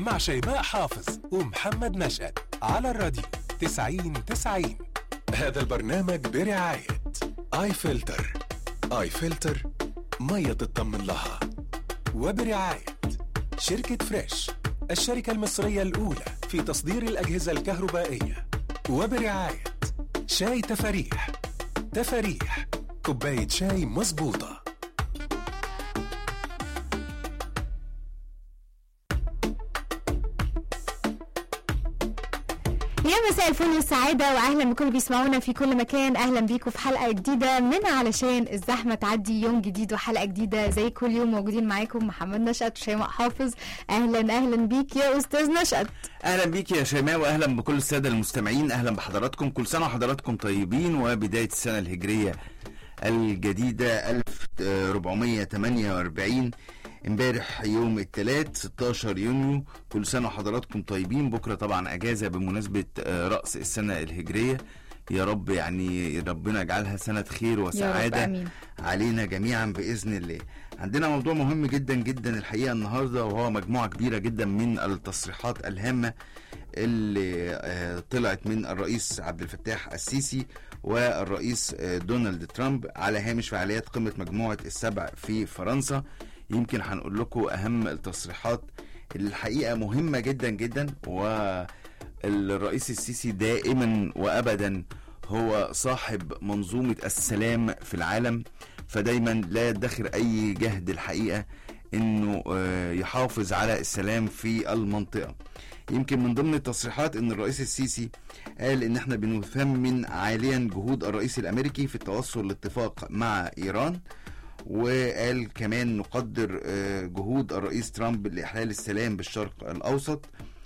مع شيماء حافظ ومحمد نشأت على الراديو 90 90 هذا البرنامج برعاية آي فلتر آي فلتر مية تطمن لها وبرعاية شركة فريش الشركة المصرية الأولى في تصدير الأجهزة الكهربائية وبرعاية شاي تفاريح تفاريح كوباية شاي مظبوطة يا مساء الفل والسعادة وأهلا بكل اللي بيسمعونا في كل مكان أهلا بيكم في حلقة جديدة من علشان الزحمة تعدي يوم جديد وحلقة جديدة زي كل يوم موجودين معاكم محمد نشأت وشيماء حافظ أهلا أهلا بيك يا أستاذ نشأت اهلا بيك يا شيماء واهلا بكل الساده المستمعين اهلا بحضراتكم كل سنه وحضراتكم طيبين وبدايه السنه الهجريه الجديده 1448 امبارح يوم الثلاث 16 يونيو كل سنه وحضراتكم طيبين بكره طبعا اجازه بمناسبه آه، راس السنه الهجريه يا رب يعني ربنا يجعلها سنه خير يا رب وسعاده آمين علينا جميعا باذن الله عندنا موضوع مهم جدا جدا الحقيقه النهارده وهو مجموعه كبيره جدا من التصريحات الهامه اللي آه، طلعت من الرئيس عبد الفتاح السيسي والرئيس آه، دونالد ترامب على هامش فعاليات قمه مجموعه السبع في فرنسا يمكن هنقول لكم اهم التصريحات اللي الحقيقه مهمه جدا جدا والرئيس السيسي دائما وابدا هو صاحب منظومه السلام في العالم فدايما لا يدخر اي جهد الحقيقه انه آه، يحافظ على السلام في المنطقه يمكن من ضمن التصريحات ان الرئيس السيسي قال ان احنا بنثمن عاليا جهود الرئيس الامريكي في التوصل لاتفاق مع ايران وقال كمان نقدر آه، جهود الرئيس ترامب لاحلال السلام بالشرق الاوسط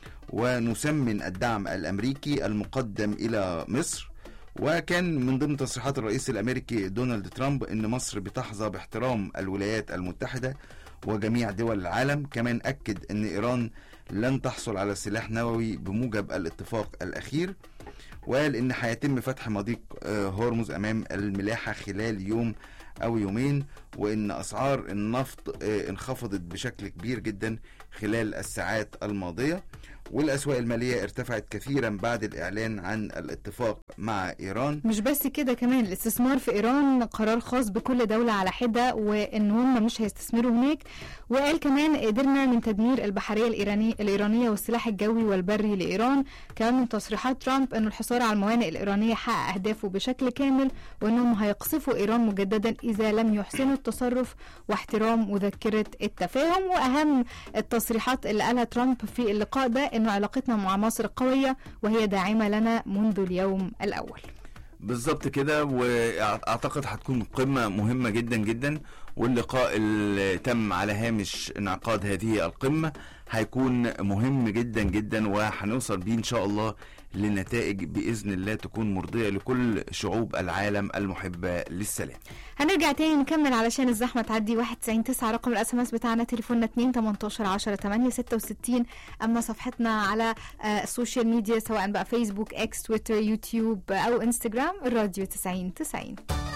ونثمن الدعم الامريكي المقدم الى مصر وكان من ضمن تصريحات الرئيس الامريكي دونالد ترامب ان مصر بتحظى باحترام الولايات المتحده وجميع دول العالم كمان اكد ان ايران لن تحصل على سلاح نووي بموجب الاتفاق الاخير وقال ان هيتم فتح مضيق آه، هرمز امام الملاحه خلال يوم او يومين وان اسعار النفط آه، انخفضت بشكل كبير جدا خلال الساعات الماضيه والاسواق الماليه ارتفعت كثيرا بعد الاعلان عن الاتفاق مع ايران مش بس كده كمان الاستثمار في ايران قرار خاص بكل دوله على حده وان هم مش هيستثمروا هناك وقال كمان قدرنا من تدمير البحريه الايرانيه الايرانيه والسلاح الجوي والبري لايران كمان من تصريحات ترامب انه الحصار على الموانئ الايرانيه حقق اهدافه بشكل كامل وانهم هيقصفوا ايران مجددا اذا لم يحسنوا التصرف واحترام مذكره التفاهم واهم التصريحات اللي قالها ترامب في اللقاء ده انه علاقتنا مع مصر قويه وهي داعمه لنا منذ اليوم الاول بالظبط كده واعتقد هتكون قمه مهمه جدا جدا واللقاء اللي تم على هامش انعقاد هذه القمه هيكون مهم جدا جدا وهنوصل بيه ان شاء الله لنتائج باذن الله تكون مرضيه لكل شعوب العالم المحبه للسلام هنرجع تاني نكمل علشان الزحمه تعدي 91 9 رقم الاس ام اس بتاعنا تليفوننا 2 18 10 8 66 اما صفحتنا على آه، السوشيال ميديا سواء بقى فيسبوك اكس تويتر يوتيوب او انستجرام الراديو 90 90